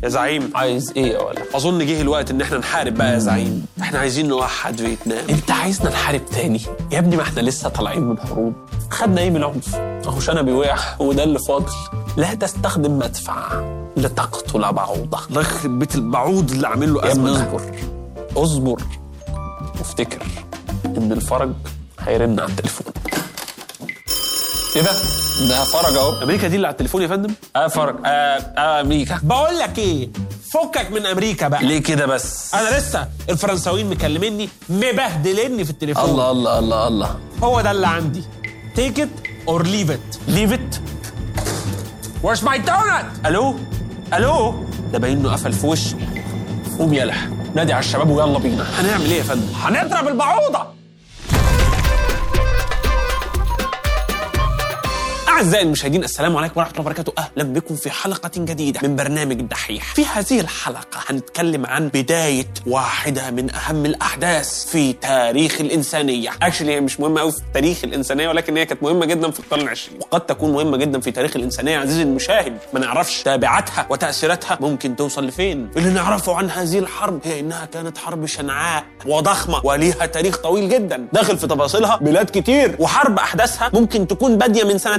يا زعيم عايز ايه يا ولا اظن جه الوقت ان احنا نحارب بقى يا زعيم احنا عايزين نوحد فيتنام انت عايزنا نحارب تاني يا ابني ما احنا لسه طالعين من حروب خدنا ايه من العنف اهو شنبي وقع وده اللي فاضل لا تستخدم مدفع لتقتل بعوضة الله يخرب بيت البعوض اللي عامل له يا ابني ازمه اصبر اصبر وافتكر ان الفرج هيرن على التليفون ايه ده؟ ده فرج اهو امريكا دي اللي على التليفون يا فندم اه فرج اه, آه امريكا بقول لك ايه فكك من امريكا بقى ليه كده بس؟ انا لسه الفرنساويين مكلميني مبهدلني في التليفون الله الله الله الله هو ده اللي عندي تيك ات اور ليف ات ليف ات ويرز ماي دونت الو الو ده باين انه قفل في وشي قوم يلا نادي على الشباب ويلا بينا هنعمل ايه يا فندم هنضرب البعوضه أعزائي المشاهدين السلام عليكم ورحمة الله وبركاته أهلا بكم في حلقة جديدة من برنامج الدحيح في هذه الحلقة هنتكلم عن بداية واحدة من أهم الأحداث في تاريخ الإنسانية اكشلي هي مش مهمة أوي في تاريخ الإنسانية ولكن هي كانت مهمة جدا في القرن العشرين وقد تكون مهمة جدا في تاريخ الإنسانية عزيزي المشاهد ما نعرفش تابعاتها وتأثيراتها ممكن توصل لفين اللي نعرفه عن هذه الحرب هي إنها كانت حرب شنعاء وضخمة وليها تاريخ طويل جدا داخل في تفاصيلها بلاد كتير وحرب أحداثها ممكن تكون بادية من سنة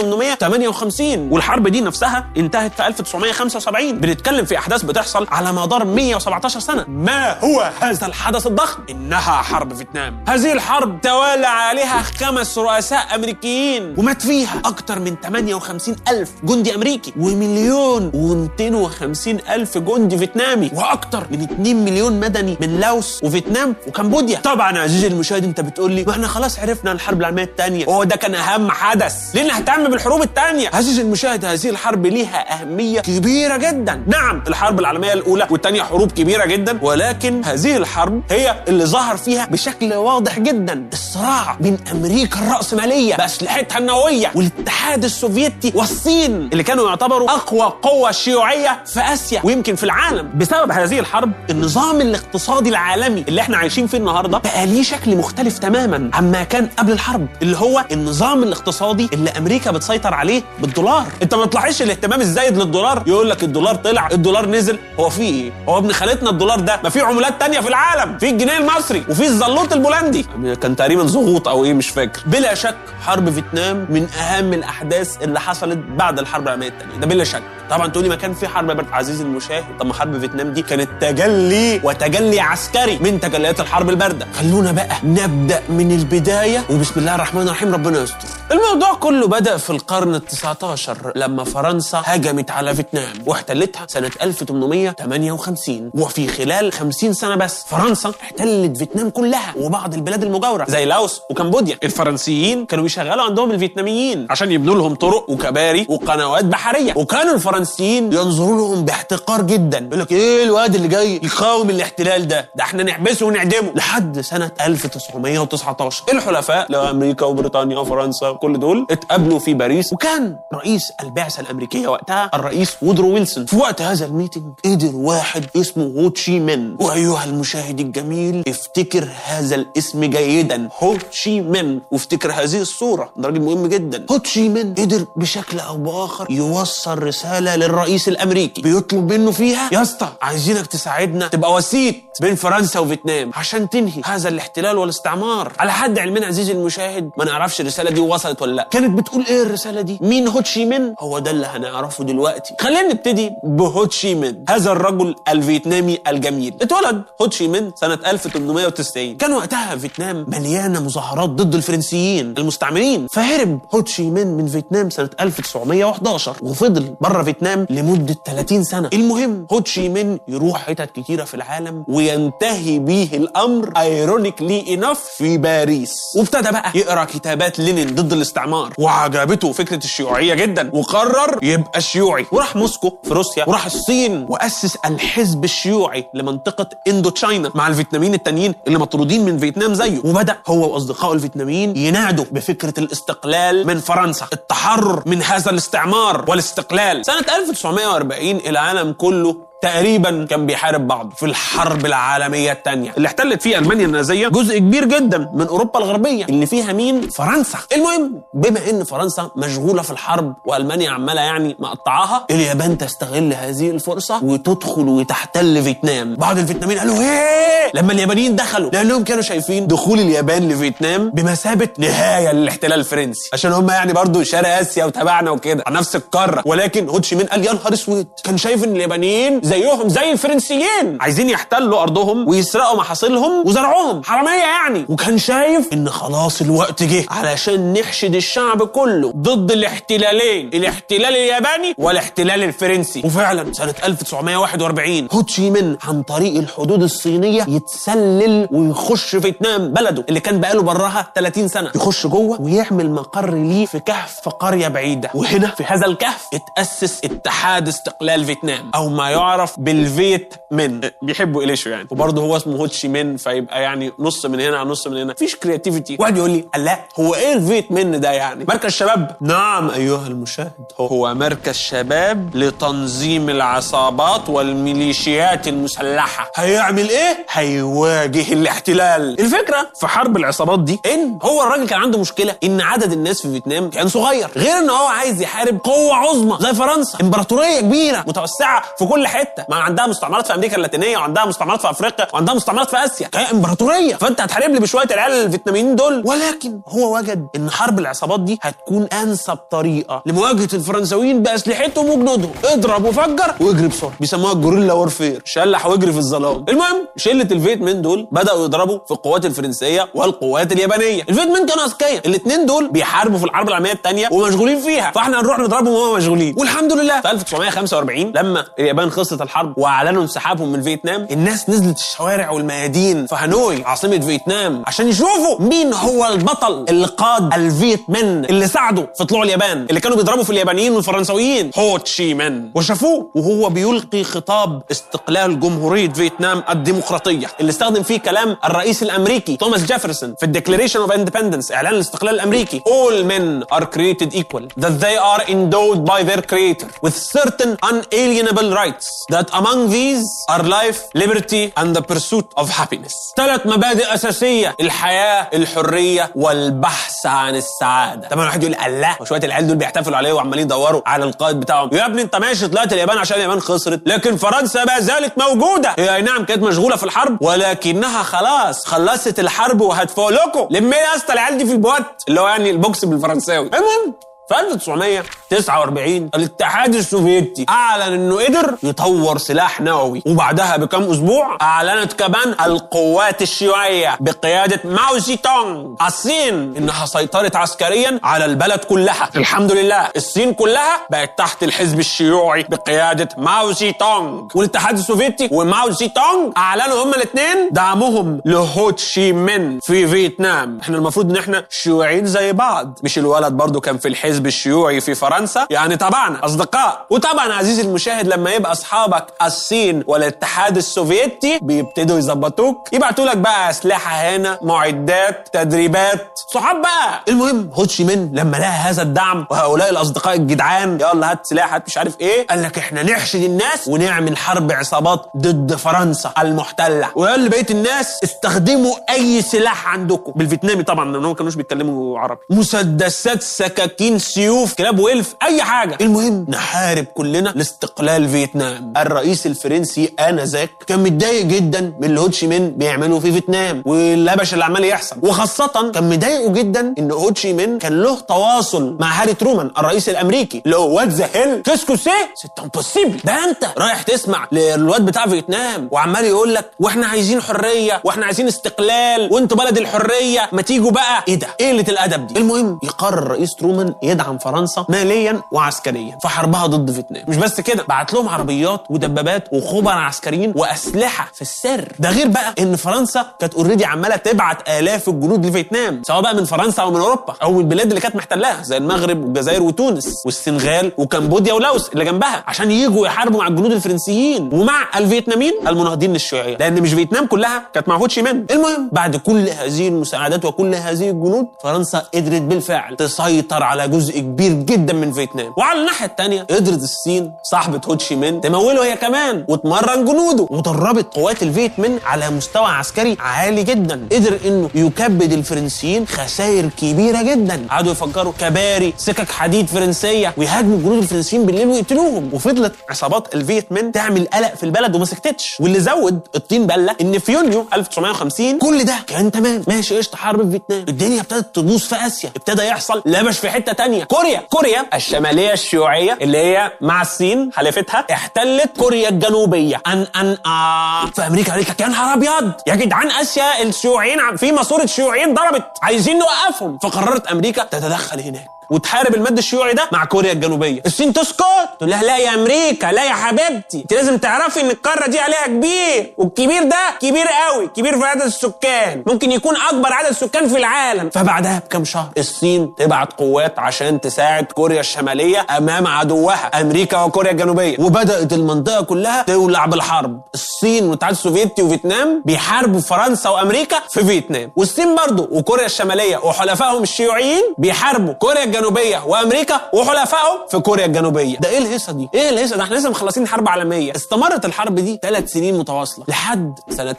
1858 والحرب دي نفسها انتهت في 1975 بنتكلم في احداث بتحصل على مدار 117 سنه ما هو هذا الحدث الضخم انها حرب فيتنام هذه الحرب توالى عليها خمس رؤساء امريكيين ومات فيها اكتر من 58 الف جندي امريكي ومليون و250 الف جندي فيتنامي واكتر من 2 مليون مدني من لاوس وفيتنام وكمبوديا طبعا يا عزيزي المشاهد انت بتقول لي ما احنا خلاص عرفنا الحرب العالميه الثانيه وهو ده كان اهم حدث ليه نهتم بالحروب الثانيه عزيزي المشاهد هذه الحرب ليها اهميه كبيره جدا نعم الحرب العالميه الاولى والثانيه حروب كبيره جدا ولكن هذه الحرب هي اللي ظهر فيها بشكل واضح جدا الصراع بين امريكا الراسماليه باسلحتها النوويه والاتحاد السوفيتي والصين اللي كانوا يعتبروا اقوى قوه شيوعيه في اسيا ويمكن في العالم بسبب هذه الحرب النظام الاقتصادي العالمي اللي احنا عايشين فيه النهارده بقى ليه شكل مختلف تماما عما كان قبل الحرب اللي هو النظام الاقتصادي اللي امريكا بتسيطر عليه بالدولار انت ما تلاحظش الاهتمام الزايد للدولار يقول لك الدولار طلع الدولار نزل هو في ايه هو ابن خالتنا الدولار ده ما في عملات تانية في العالم في الجنيه المصري وفي الزلوط البولندي كان تقريبا زغوط او ايه مش فاكر بلا شك حرب فيتنام من اهم الاحداث اللي حصلت بعد الحرب العالميه الثانيه ده بلا شك طبعا تقولي ما كان في حرب برد عزيزي المشاهد طب ما حرب فيتنام دي كانت تجلي وتجلي عسكري من تجليات الحرب البارده خلونا بقى نبدا من البدايه وبسم الله الرحمن الرحيم ربنا يستر الموضوع كله بدا في القرن ال19 لما فرنسا هجمت على فيتنام واحتلتها سنه 1858 وفي خلال 50 سنه بس فرنسا احتلت فيتنام كلها وبعض البلاد المجاوره زي لاوس وكمبوديا الفرنسيين كانوا بيشغلوا عندهم الفيتناميين عشان يبنوا لهم طرق وكباري وقنوات بحريه وكانوا الفرنسيين ينظروا لهم باحتقار جدا يقول لك ايه الواد اللي جاي يقاوم الاحتلال ده ده احنا نحبسه ونعدمه لحد سنه 1919 الحلفاء اللي هو امريكا وبريطانيا وفرنسا كل دول اتقابلوا في باريس وكان رئيس البعثه الامريكيه وقتها الرئيس وودرو ويلسون في وقت هذا الميتنج قدر واحد اسمه هو تشي من وايها المشاهد الجميل افتكر هذا الاسم جيدا هو تشي من وافتكر هذه الصوره ده راجل مهم جدا هو تشي من قدر بشكل او باخر يوصل رساله للرئيس الامريكي بيطلب منه فيها يا اسطى عايزينك تساعدنا تبقى وسيط بين فرنسا وفيتنام عشان تنهي هذا الاحتلال والاستعمار على حد علمنا عزيزي المشاهد ما نعرفش الرساله دي وصلت ولا لا كانت بتقول ايه الرساله دي مين هو تشي من هو ده اللي هنعرفه دلوقتي خلينا نبتدي بهو تشي من هذا الرجل الفيتنامي الجميل اتولد هو تشي من سنه 1890 كان وقتها فيتنام مليانه مظاهرات ضد الفرنسيين المستعمرين فهرب هو تشي من من فيتنام سنه 1911 وفضل بره فيتنام لمده 30 سنه المهم هو تشي من يروح حتت كتيره في العالم وينتهي بيه الامر ايرونيكلي انف في باريس وابتدى بقى يقرا كتابات لينين ضد الاستعمار وعجبته فكره الشيوعيه جدا وقرر يبقى شيوعي وراح موسكو في روسيا وراح الصين واسس الحزب الشيوعي لمنطقه اندو تشاينا مع الفيتناميين التانيين اللي مطرودين من فيتنام زيه وبدا هو واصدقائه الفيتناميين ينادوا بفكره الاستقلال من فرنسا التحرر من هذا الاستعمار والاستقلال سنه 1940 العالم كله تقريبا كان بيحارب بعض في الحرب العالميه الثانيه اللي احتلت فيها المانيا النازيه جزء كبير جدا من اوروبا الغربيه اللي فيها مين فرنسا المهم بما ان فرنسا مشغوله في الحرب والمانيا عماله يعني مقطعاها اليابان تستغل هذه الفرصه وتدخل وتحتل فيتنام بعض الفيتناميين قالوا ايه لما اليابانيين دخلوا لانهم كانوا شايفين دخول اليابان لفيتنام بمثابه نهايه للاحتلال الفرنسي عشان هم يعني برضو شرق اسيا وتبعنا وكده على نفس القاره ولكن هو تشي مين قال يا نهار اسود كان شايف ان اليابانيين زيهم زي الفرنسيين عايزين يحتلوا ارضهم ويسرقوا محاصيلهم وزرعهم حراميه يعني وكان شايف ان خلاص الوقت جه علشان نحشد الشعب كله ضد الاحتلالين الاحتلال الياباني والاحتلال الفرنسي وفعلا سنه 1941 هو تشي مين عن طريق الحدود الصينيه يتسلل ويخش فيتنام بلده اللي كان بقاله براها 30 سنه يخش جوه ويعمل مقر ليه في كهف في قريه بعيده وهنا في هذا الكهف اتاسس اتحاد استقلال فيتنام او ما يعرف بالفيت من بيحبوا اليشو يعني وبرضه هو اسمه هوتشي من فيبقى يعني نص من هنا على نص من هنا مفيش كرياتيفيتي واحد يقول لي لا هو ايه الفيت من ده يعني مركز شباب نعم ايها المشاهد هو- هو مركز شباب لتنظيم العصابات والميليشيات المسلحه هيعمل ايه هيواجه الاحتلال الفكره في حرب العصابات دي ان هو الراجل كان عنده مشكله ان عدد الناس في فيتنام كان صغير غير ان هو عايز يحارب قوه عظمى زي فرنسا امبراطوريه كبيره متوسعه في كل حته ما عندها مستعمرات في امريكا اللاتينيه وعندها مستعمرات في افريقيا وعندها مستعمرات في اسيا كان امبراطوريه فانت هتحارب لي بشويه العيال الفيتناميين دول ولكن هو وجد ان حرب العصابات دي هتكون انسب طريقه لمواجهه الفرنساويين باسلحتهم وجنودهم اضرب وفجر واجري بسرعه بيسموها الجوريلا وورفير شلح واجري في الظلام المهم شله الفيت من دول بداوا يضربوا في القوات الفرنسيه والقوات اليابانيه الفيت من كانوا اذكياء الاثنين دول بيحاربوا في الحرب العالميه الثانيه ومشغولين فيها فاحنا هنروح نضربهم وهم مشغولين والحمد لله في 1945 لما اليابان خلصت الحرب واعلنوا انسحابهم من فيتنام الناس نزلت الشوارع والميادين في هانوي عاصمه فيتنام عشان يشوفوا مين هو البطل اللي قاد الفيت من اللي ساعدوا في طلوع اليابان اللي كانوا بيضربوا في اليابانيين والفرنساويين هو تشي من وشافوه وهو بيلقي خطاب استقلال جمهوريه فيتنام الديمقراطيه اللي استخدم فيه كلام الرئيس الامريكي توماس جيفرسون في الديكلاريشن اوف اندبندنس اعلان الاستقلال الامريكي all men are created equal that they are endowed by their creator with certain unalienable rights that among these are life liberty and the pursuit of happiness ثلاث مبادئ اساسيه الحياه الحريه والبحث عن السعاده طبعا واحد يقول الله وشويه العيال دول بيحتفلوا عليه وعمالين يدوروا على القائد بتاعهم يا ابني انت ماشي طلعت اليابان عشان اليابان خسرت لكن فرنسا ما زالت موجوده هي اي نعم كانت مشغوله في الحرب ولكنها خلاص خلصت الحرب وهتفوق لكم لمي يا اسطى العيال دي في البوات اللي هو يعني البوكس بالفرنساوي المهم في 1949 الاتحاد السوفيتي اعلن انه قدر يطور سلاح نووي وبعدها بكم اسبوع اعلنت كمان القوات الشيوعيه بقياده ماو زي تونغ الصين انها سيطرت عسكريا على البلد كلها الحمد لله الصين كلها بقت تحت الحزب الشيوعي بقياده ماو زي تونغ والاتحاد السوفيتي وماو زي تونغ اعلنوا هما الاثنين دعمهم لهو تشي من في فيتنام احنا المفروض ان احنا شيوعيين زي بعض مش الولد برضو كان في الحزب الشيوعي في فرنسا يعني تبعنا اصدقاء وطبعا عزيزي المشاهد لما يبقى اصحابك الصين والاتحاد السوفيتي بيبتدوا يظبطوك يبعتوا لك بقى اسلحه هنا معدات تدريبات صحاب بقى المهم هو تشي من لما لقى هذا الدعم وهؤلاء الاصدقاء الجدعان يلا هات سلاح هات مش عارف ايه قال لك احنا نحشد الناس ونعمل حرب عصابات ضد فرنسا المحتله وقال لبقيه الناس استخدموا اي سلاح عندكم بالفيتنامي طبعا لان هم كانوش بيتكلموا عربي مسدسات سكاكين سيوف كلاب ويلف اي حاجه المهم نحارب كلنا لاستقلال فيتنام الرئيس الفرنسي انذاك كان متضايق جدا من اللي هوتشي من بيعمله في فيتنام واللبش اللي عمال يحصل وخاصه كان مضايقه جدا ان هوتشي من كان له تواصل مع هاري ترومان الرئيس الامريكي اللي هو وات ذا هيل كاسكو سي سيت امبوسيبل ده انت رايح تسمع للواد بتاع فيتنام وعمال يقول لك واحنا عايزين حريه واحنا عايزين استقلال وانتوا بلد الحريه ما تيجوا بقى ايه ده ايه قله الادب دي المهم يقرر الرئيس ترومان يدعم فرنسا ماليا وعسكريا في حربها ضد فيتنام مش بس كده بعت لهم عربيات ودبابات وخبراء عسكريين واسلحه في السر ده غير بقى ان فرنسا كانت اوريدي عماله تبعت الاف الجنود لفيتنام سواء بقى من فرنسا او من اوروبا او من البلاد اللي كانت محتلاها زي المغرب والجزائر وتونس والسنغال وكمبوديا ولاوس اللي جنبها عشان يجوا يحاربوا مع الجنود الفرنسيين ومع الفيتناميين المناهضين للشيوعيه لان مش فيتنام كلها كانت مع هوتشي من المهم بعد كل هذه المساعدات وكل هذه الجنود فرنسا قدرت بالفعل تسيطر على جزء جزء كبير جدا من فيتنام وعلى الناحيه الثانيه قدرت الصين صاحبه هو تشي مين تموله هي كمان وتمرن جنوده ودربت قوات الفيت مين على مستوى عسكري عالي جدا قدر انه يكبد الفرنسيين خسائر كبيره جدا قعدوا يفجروا كباري سكك حديد فرنسيه ويهاجموا الجنود الفرنسيين بالليل ويقتلوهم وفضلت عصابات الفيت مين تعمل قلق في البلد وما سكتتش واللي زود الطين بله ان في يونيو 1950 كل ده كان تمام ماشي قشطه حرب في فيتنام الدنيا ابتدت تبوظ في اسيا ابتدى يحصل لبش في حته تانية كوريا كوريا الشماليه الشيوعيه اللي هي مع الصين حلفتها احتلت كوريا الجنوبيه ان ان آه في امريكا قالت لك يا نهار ابيض يا جدعان اسيا الشيوعيين عم- في ماسوره شيوعيين ضربت عايزين نوقفهم فقررت امريكا تتدخل هناك وتحارب المد الشيوعي ده مع كوريا الجنوبيه الصين تسكت تقول لها لا يا امريكا لا يا حبيبتي انت لازم تعرفي ان القاره دي عليها كبير والكبير ده كبير قوي كبير في عدد السكان ممكن يكون اكبر عدد سكان في العالم فبعدها بكام شهر الصين تبعت قوات عشان تساعد كوريا الشماليه امام عدوها امريكا وكوريا الجنوبيه وبدات المنطقه كلها تولع بالحرب الصين والاتحاد السوفيتي وفيتنام بيحاربوا فرنسا وامريكا في فيتنام والصين برضو وكوريا الشماليه وحلفائهم الشيوعيين بيحاربوا كوريا الجنوبيه وامريكا وحلفائهم في كوريا الجنوبيه ده ايه الهيصه دي ايه الهيصه ده احنا لسه مخلصين حرب عالميه استمرت الحرب دي ثلاث سنين متواصله لحد سنه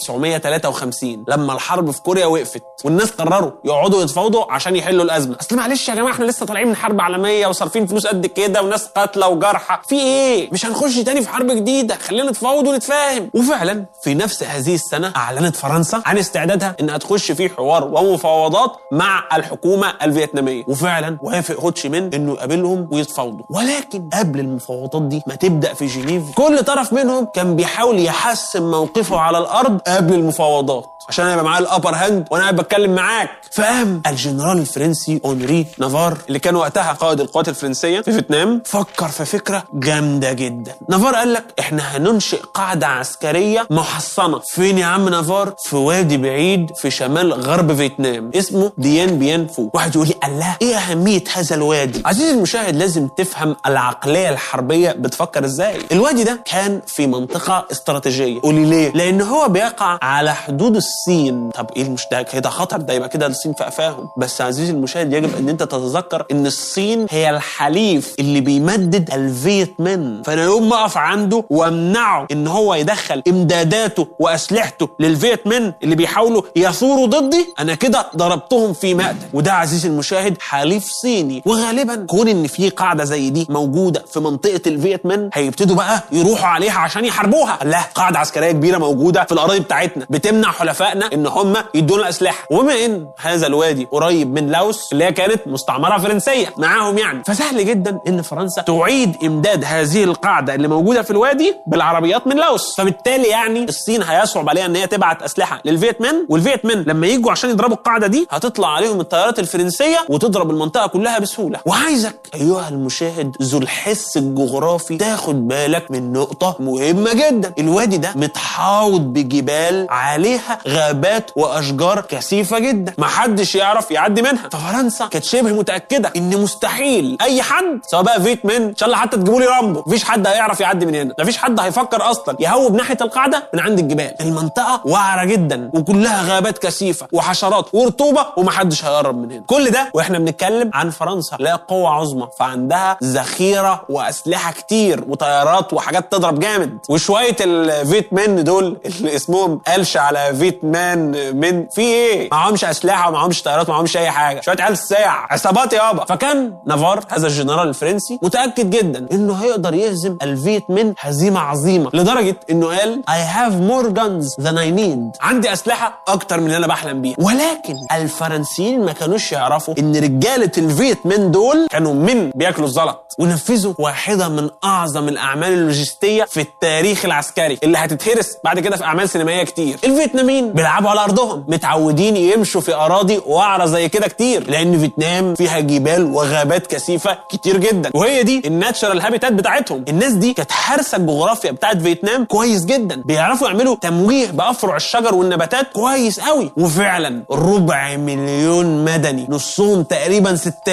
1953 لما الحرب في كوريا وقفت والناس قرروا يقعدوا يتفاوضوا عشان يحلوا الازمه اصل معلش يا جماعه احنا لسه طالعين من حرب عالميه وصارفين فلوس قد كده وناس قاتله وجرحى في ايه مش هنخش تاني في حرب جديده خلينا نتفاوض ونتفاهم وفعلا في نفس هذه السنه اعلنت فرنسا عن استعدادها انها تخش في حوار ومفاوضات مع الحكومه الفيتناميه وفعلا وافق هو تشي مين انه يقابلهم ويتفاوضوا ولكن قبل المفاوضات دي ما تبدا في جنيف كل طرف منهم كان بيحاول يحسن موقفه على الارض قبل المفاوضات عشان يبقى معاه الابر هاند وانا قاعد بتكلم معاك فقام الجنرال الفرنسي اونري نافار اللي كان وقتها قائد القوات الفرنسيه في فيتنام فكر في فكره جامده جدا نافار قال لك احنا هننشئ قاعده عسكريه محصنه فين يا عم نافار في وادي بعيد في شمال غرب فيتنام اسمه ديان بيان فو واحد يقول لي الله ايه اهميه هذا الوادي عزيزي المشاهد لازم تفهم العقليه الحربيه بتفكر ازاي الوادي ده كان في منطقه استراتيجيه قولي ليه لان هو بيقع على حدود الصين طب ايه مش ده كده خطر ده يبقى كده الصين في قفاهم بس عزيزي المشاهد يجب ان انت تتذكر ان الصين هي الحليف اللي بيمدد الفيتمن فانا يوم ما اقف عنده وامنعه ان هو يدخل امداداته واسلحته للفيتمن اللي بيحاولوا يثوروا ضدي انا كده ضربتهم في مقتل وده عزيزي المشاهد حليف صيني وغالبا كون ان في قاعده زي دي موجوده في منطقه الفيتمن هيبتدوا بقى يروحوا عليها عشان يحاربوها لا قاعده عسكريه كبيره موجوده في الاراضي بتاعتنا بتمنع حلفائنا ان هم يدونا اسلحه وبما ان هذا الوادي قريب من لاوس اللي هي كانت مستعمره فرنسيه معاهم يعني فسهل جدا ان فرنسا تعيد امداد هذه القاعده اللي موجوده في الوادي بالعربيات من لاوس فبالتالي يعني الصين هيصعب عليها ان هي تبعت اسلحه للفيتمن والفيتمن لما يجوا عشان يضربوا القاعده دي هتطلع عليهم الطيارات الفرنسيه وتضرب المنطقه كلها بسهوله وعايزك ايها المشاهد ذو الحس الجغرافي تاخد بالك من نقطه مهمه جدا الوادي ده متحاوط بجبال عليها غابات واشجار كثيفه جدا محدش يعرف يعدي منها ففرنسا كانت شبه متاكده ان مستحيل اي حد سواء بقى فيت من ان شاء الله حتى تجيبوا لي رامبو مفيش حد هيعرف يعدي من هنا مفيش حد هيفكر اصلا يهوب ناحيه القاعده من عند الجبال المنطقه وعره جدا وكلها غابات كثيفه وحشرات ورطوبه ومحدش هيقرب من هنا كل ده واحنا بنتكلم عن فرنسا لا قوه عظمى فعندها ذخيره واسلحه كتير وطيارات وحاجات تضرب جامد وشويه الفيت مان دول اللي اسمهم قالش على فيت مان من في ايه معهمش اسلحه ومعهمش طيارات ومعهمش اي حاجه شويه عيال ساعة عصابات يابا فكان نافار هذا الجنرال الفرنسي متاكد جدا انه هيقدر يهزم الفيت من هزيمه عظيمه لدرجه انه قال I have more guns than I need عندي اسلحه اكتر من اللي انا بحلم بيها ولكن الفرنسيين ما كانوش يعرفوا ان رجاله الفيت من دول كانوا من بياكلوا الزلط ونفذوا واحده من اعظم الاعمال اللوجستيه في التاريخ العسكري اللي هتتهرس بعد كده في اعمال سينمائيه كتير الفيتناميين بيلعبوا على ارضهم متعودين يمشوا في اراضي وعره زي كده كتير لان فيتنام فيها جبال وغابات كثيفه كتير جدا وهي دي الناتشرال هابيتات بتاعتهم الناس دي كانت حارسه الجغرافيا بتاعت فيتنام كويس جدا بيعرفوا يعملوا تمويه بافرع الشجر والنباتات كويس قوي وفعلا ربع مليون مدني نصهم تقريبا ستات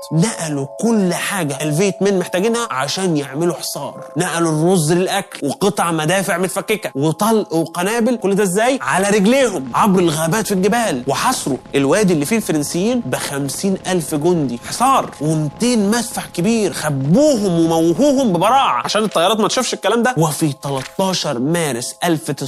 نقلوا كل حاجه الفيت من محتاجينها عشان يعملوا حصار نقلوا الرز للاكل وقطع مدافع متفككه وطلق وقنابل كل ده ازاي على رجليهم عبر الغابات في الجبال وحصروا الوادي اللي فيه الفرنسيين ب ألف جندي حصار و200 مدفع كبير خبوهم وموهوهم ببراعه عشان الطيارات ما تشوفش الكلام ده وفي 13 مارس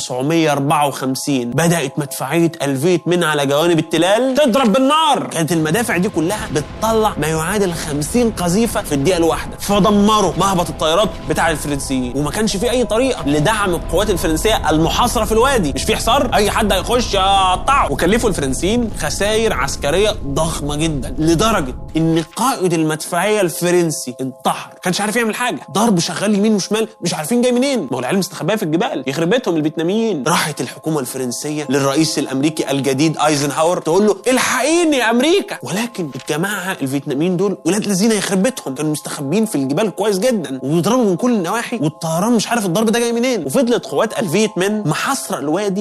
1954 بدات مدفعيه الفيت من على جوانب التلال تضرب بالنار كانت المدافع دي كلها بتطلع ما يعادل 50 قذيفه في الدقيقه الواحده فدمروا مهبط الطيارات بتاع الفرنسيين وما كانش في اي طريقه لدعم القوات الفرنسيه المحاصره في الوادي مش في حصار اي حد هيخش يقطعه وكلفوا الفرنسيين خسائر عسكريه ضخمه جدا لدرجه ان قائد المدفعيه الفرنسي انتحر كانش عارف يعمل حاجه ضرب شغال يمين وشمال مش عارفين جاي منين ما هو العيال مستخبيه في الجبال يخرب بيتهم الفيتناميين راحت الحكومه الفرنسيه للرئيس الامريكي الجديد ايزنهاور تقول له الحقيني يا امريكا ولكن الجماعه الفيتناميين دول ولاد الذين يخرب بيتهم كانوا مستخبيين في الجبال كويس جدا وبيضربوا من كل النواحي والطيران مش عارف الضرب ده جاي منين وفضلت قوات الفيت من محاصره الوادي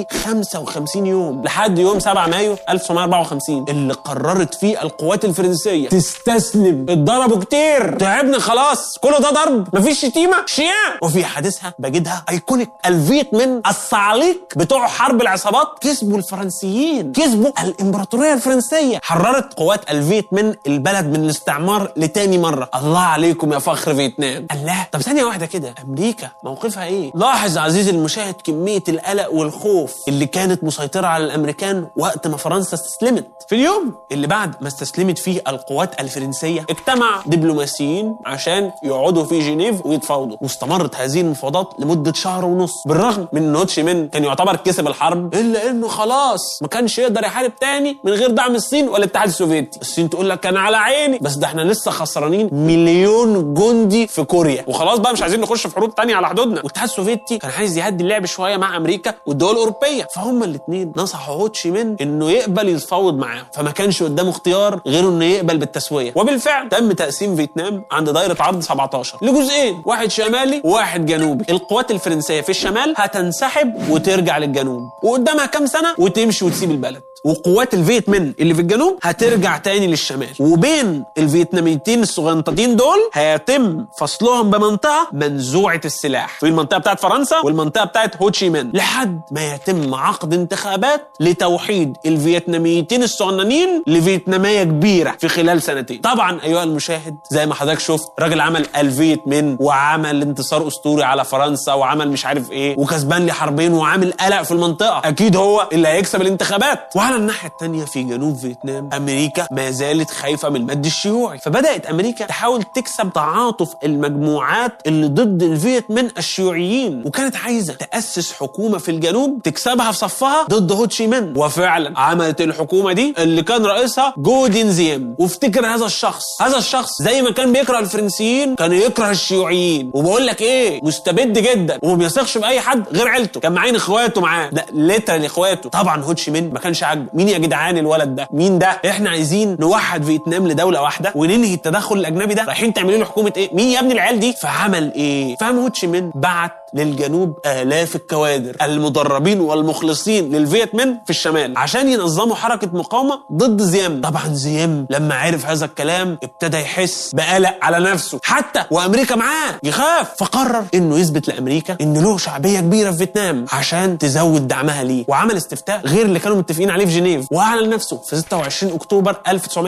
55 يوم لحد يوم 7 مايو 1954 اللي قررت فيه القوات الفرنسيه تستسلم اتضربوا كتير تعبنا خلاص كل ده ضرب مفيش شتيمه شياء وفي حادثها بجدها ايكونيك الفيت من الصعاليق بتوع حرب العصابات كسبوا الفرنسيين كسبوا الامبراطوريه الفرنسيه حررت قوات الفيت من البلد من الاستعمار لتاني مره الله عليكم يا فخر فيتنام الله طب ثانيه واحده كده امريكا موقفها ايه لاحظ عزيزي المشاهد كميه القلق والخوف اللي كانت مسيطره على الامريكان وقت ما فرنسا استسلمت في اليوم اللي بعد ما استسلمت فيه القوات الفرنسيه اجتمع دبلوماسيين عشان يقعدوا في جنيف ويتفاوضوا واستمرت هذه المفاوضات لمده شهر ونص بالرغم من ان هو تشي من كان يعتبر كسب الحرب الا انه خلاص ما كانش يقدر يحارب تاني من غير دعم الصين والاتحاد السوفيتي الصين تقول لك انا على عيني بس ده احنا لسه خسرانين مليون جندي في كوريا وخلاص بقى مش عايزين نخش في حروب تانية على حدودنا والاتحاد السوفيتي كان عايز يهدي اللعب شويه مع امريكا والدول الاوروبيه فهم الاثنين نصحوا هو تشي من انه يقبل يتفاوض معاهم فما كانش قدامه اختيار غير انه يقبل بالتسويه وبالفعل تم تقسيم فيتنام عند دايره عرض 17 لجزئين واحد شمالي وواحد جنوبي القوات الفرنسيه في الشمال هتنسحب وترجع للجنوب وقدامها كام سنه وتمشي وتسيب البلد وقوات الفيت من اللي في الجنوب هترجع تاني للشمال وبين الفيتناميتين الصغنطتين دول هيتم فصلهم بمنطقه منزوعه السلاح في المنطقه بتاعت فرنسا والمنطقه بتاعت هوتشي من لحد ما يتم عقد انتخابات لتوحيد الفيتناميتين الصغننين لفيتناميه كبيره في خلال سنتين طبعا ايها المشاهد زي ما حضرتك شفت راجل عمل الفيت من وعمل انتصار اسطوري على فرنسا وعمل مش عارف ايه وكسبان لي حربين وعامل قلق في المنطقه اكيد هو اللي هيكسب الانتخابات وعلى الناحيه الثانيه في جنوب فيتنام امريكا ما زالت خايفه من المد الشيوعي فبدات امريكا تحاول تكسب تعاطف المجموعات اللي ضد الفيت من الشيوعيين وكانت عايزه تاسس حكومه في الجنوب تكسبها في صفها ضد هوتشي من وفعلا عملت الحكومه دي اللي كان رئيسها جودين زيم وافتكر هذا الشخص هذا الشخص زي ما كان بيكره الفرنسيين كان يكره الشيوعيين وبقول لك ايه مستبد جدا وما بيثقش في اي حد غير عيلته كان معين اخواته معاه ده ليترال اخواته طبعا هوتشي من ما كانش عاجبه مين يا جدعان الولد ده مين ده احنا عايزين نوحد فيتنام لدوله واحده وننهي التدخل الاجنبي ده رايحين تعملوا له حكومه ايه مين يا ابني العيال دي فعمل ايه فهم هوتشي من بعت للجنوب آلاف الكوادر المدربين والمخلصين للفيت من في الشمال عشان ينظموا حركة مقاومة ضد زيام طبعا زيام لما عرف هذا الكلام ابتدى يحس بقلق على نفسه حتى وأمريكا معاه يخاف فقرر إنه يثبت لأمريكا إن له شعبية كبيرة في فيتنام عشان تزود دعمها ليه وعمل استفتاء غير اللي كانوا متفقين عليه في جنيف وأعلن نفسه في 26 أكتوبر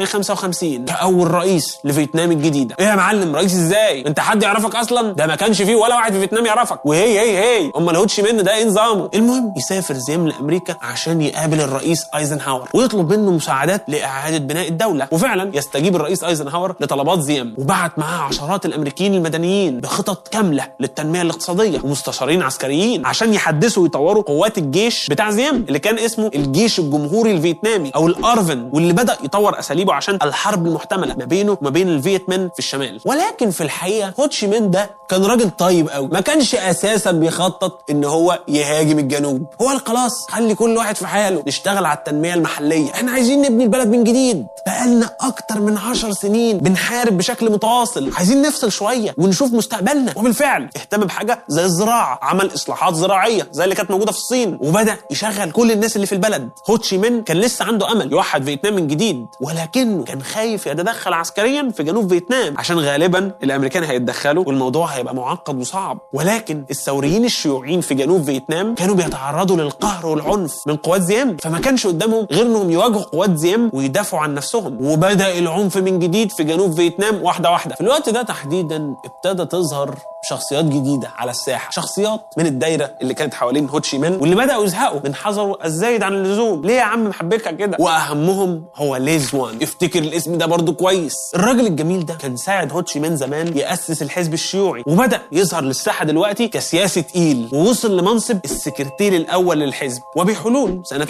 1955 كأول رئيس لفيتنام الجديدة إيه يا معلم رئيس إزاي أنت حد يعرفك أصلا ده ما كانش فيه ولا واحد في فيتنام يعرفك وهي هي هي امال هوتشي من ده ايه نظامه المهم يسافر زيام لامريكا عشان يقابل الرئيس ايزنهاور ويطلب منه مساعدات لاعاده بناء الدوله وفعلا يستجيب الرئيس ايزنهاور لطلبات زيام وبعت معاه عشرات الامريكيين المدنيين بخطط كامله للتنميه الاقتصاديه ومستشارين عسكريين عشان يحدثوا ويطوروا قوات الجيش بتاع زيام اللي كان اسمه الجيش الجمهوري الفيتنامي او الارفن واللي بدا يطور اساليبه عشان الحرب المحتمله ما بينه وما بين الفيتمن في الشمال ولكن في الحقيقه هوتشي من ده كان راجل طيب قوي ما كانش اساسا بيخطط ان هو يهاجم الجنوب هو قال خلاص خلي كل واحد في حاله نشتغل على التنميه المحليه احنا عايزين نبني البلد من جديد بقالنا اكتر من عشر سنين بنحارب بشكل متواصل عايزين نفصل شويه ونشوف مستقبلنا وبالفعل اهتم بحاجه زي الزراعه عمل اصلاحات زراعيه زي اللي كانت موجوده في الصين وبدا يشغل كل الناس اللي في البلد هو تشي مين كان لسه عنده امل يوحد فيتنام من جديد ولكنه كان خايف يتدخل عسكريا في جنوب فيتنام عشان غالبا الامريكان هيتدخلوا والموضوع هيبقى معقد وصعب ولكن الثوريين الشيوعيين في جنوب فيتنام كانوا بيتعرضوا للقهر والعنف من قوات زيام فما كانش قدامهم غير انهم يواجهوا قوات زيام ويدافعوا عن نفسهم وبدا العنف من جديد في جنوب فيتنام واحده واحده في الوقت ده تحديدا ابتدى تظهر شخصيات جديده على الساحه شخصيات من الدايره اللي كانت حوالين هوتشي مان واللي بداوا يزهقوا من حذره الزايد عن اللزوم ليه يا عم محبكها كده واهمهم هو ليز وان افتكر الاسم ده برضو كويس الراجل الجميل ده كان ساعد هوتشي مان زمان ياسس الحزب الشيوعي وبدا يظهر للساحه دلوقتي كسياسي تقيل ووصل لمنصب السكرتير الاول للحزب وبحلول سنه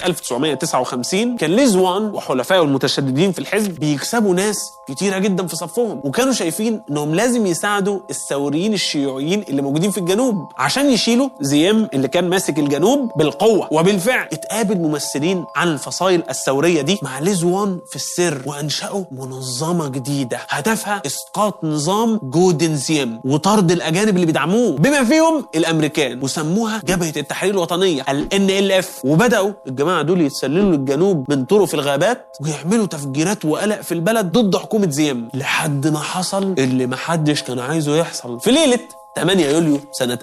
1959 كان ليز وان وحلفائه المتشددين في الحزب بيكسبوا ناس كتيره جدا في صفهم وكانوا شايفين انهم لازم يساعدوا الثوريين الشيوعيين اللي موجودين في الجنوب عشان يشيلوا زيام اللي كان ماسك الجنوب بالقوه وبالفعل اتقابل ممثلين عن الفصائل الثوريه دي مع ليز وان في السر وانشأوا منظمه جديده هدفها اسقاط نظام جودن زيام وطرد الاجانب اللي بيدعموه بما فيهم الامريكان وسموها جبهه التحرير الوطنيه ال NLF وبداوا الجماعه دول يتسللوا للجنوب من طرق في الغابات ويعملوا تفجيرات وقلق في البلد ضد حكومه زيام لحد ما حصل اللي محدش كان عايزه يحصل في ليله 8 يوليو سنة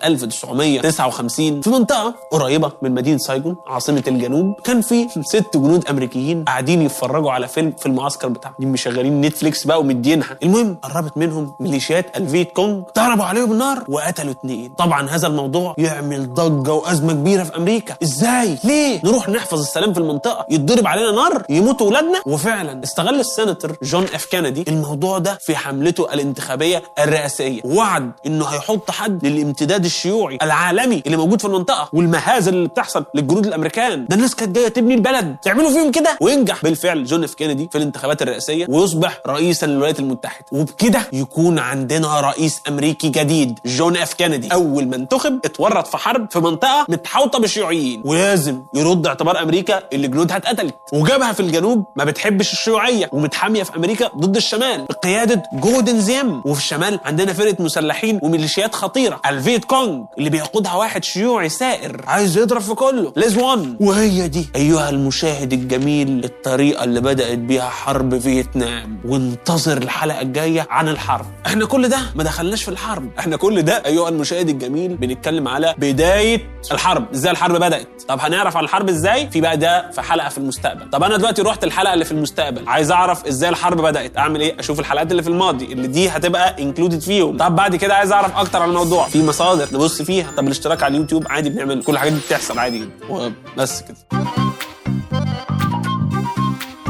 1959 في منطقة قريبة من مدينة سايجون عاصمة الجنوب كان في ست جنود أمريكيين قاعدين يتفرجوا على فيلم في المعسكر بتاعهم دي مشغلين نتفليكس بقى ومدينها المهم قربت منهم ميليشيات الفيت كونج ضربوا عليهم النار وقتلوا اتنين طبعا هذا الموضوع يعمل ضجة وأزمة كبيرة في أمريكا إزاي ليه نروح نحفظ السلام في المنطقة يتضرب علينا نار يموتوا ولادنا وفعلا استغل السيناتور جون اف كينيدي الموضوع ده في حملته الانتخابية الرئاسية ووعد انه هيحط حد للامتداد الشيوعي العالمي اللي موجود في المنطقه والمهازل اللي بتحصل للجنود الامريكان ده الناس كانت جايه تبني البلد تعملوا فيهم كده وينجح بالفعل جون اف كينيدي في الانتخابات الرئاسيه ويصبح رئيسا للولايات المتحده وبكده يكون عندنا رئيس امريكي جديد جون اف كينيدي اول ما انتخب اتورط في حرب في منطقه متحوطه بالشيوعيين ولازم يرد اعتبار امريكا اللي جنودها اتقتلت وجابها في الجنوب ما بتحبش الشيوعيه ومتحاميه في امريكا ضد الشمال بقياده جودن زيم وفي الشمال عندنا فرقه مسلحين وميليشيات خطيره الفيت كونج اللي بيقودها واحد شيوعي سائر عايز يضرب في كله ليز وان وهي دي ايها المشاهد الجميل الطريقه اللي بدات بيها حرب فيتنام وانتظر الحلقه الجايه عن الحرب احنا كل ده ما دخلناش في الحرب احنا كل ده ايها المشاهد الجميل بنتكلم على بدايه الحرب ازاي الحرب بدات طب هنعرف عن الحرب ازاي في بقى ده في حلقه في المستقبل طب انا دلوقتي رحت الحلقه اللي في المستقبل عايز اعرف ازاي الحرب بدات اعمل ايه اشوف الحلقات اللي في الماضي اللي دي هتبقى انكلودد فيهم طب بعد كده عايز اعرف اكتر عن الموضوع في مصادر نبص فيها طب الاشتراك على اليوتيوب عادي بنعمل كل الحاجات دي بتحصل عادي جدا وبس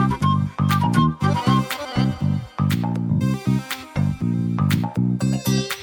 كده